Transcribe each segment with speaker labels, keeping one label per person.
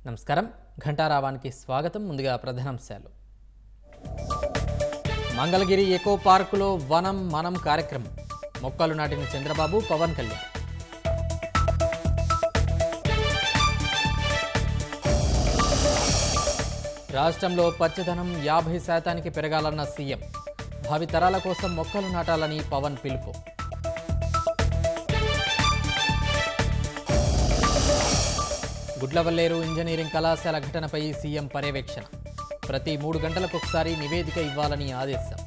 Speaker 1: నమస్కారం ఘంటారావానికి స్వాగతం ముందుగా ప్రధానాంశాలు మంగళగిరి ఎకో పార్కులో వనం మనం కార్యక్రమం మొక్కలు నాటిన చంద్రబాబు పవన్ కళ్యాణ్ రాష్ట్రంలో పచ్చదనం యాభై శాతానికి పెరగాలన్న సీఎం భావితరాల కోసం మొక్కలు నాటాలని పవన్ పిలుపు గుడ్లవల్లేరు ఇంజనీరింగ్ కళాశాల ఘటనపై సీఎం పర్యవేక్షణ ప్రతి మూడు గంటలకొకసారి నివేదిక ఇవ్వాలని ఆదేశం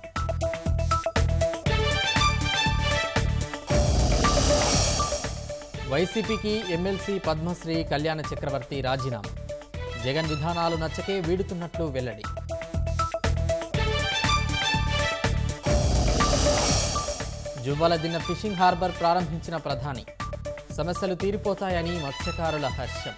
Speaker 1: వైసీపీకి ఎమ్మెల్సీ పద్మశ్రీ కళ్యాణ చక్రవర్తి రాజీనామా జగన్ విధానాలు నచ్చకే వీడుతున్నట్లు వెల్లడి జువ్వల దిన్న ఫిషింగ్ హార్బర్ ప్రారంభించిన ప్రధాని సమస్యలు తీరిపోతాయని మత్స్యకారుల హర్షం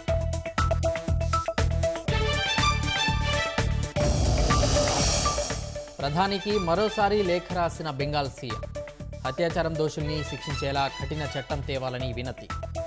Speaker 1: ప్రధానికి మరోసారి లేఖ రాసిన బెంగాల్ సీఎం అత్యాచారం దోషుల్ని శిక్షించేలా కఠిన చట్టం తేవాలని వినతి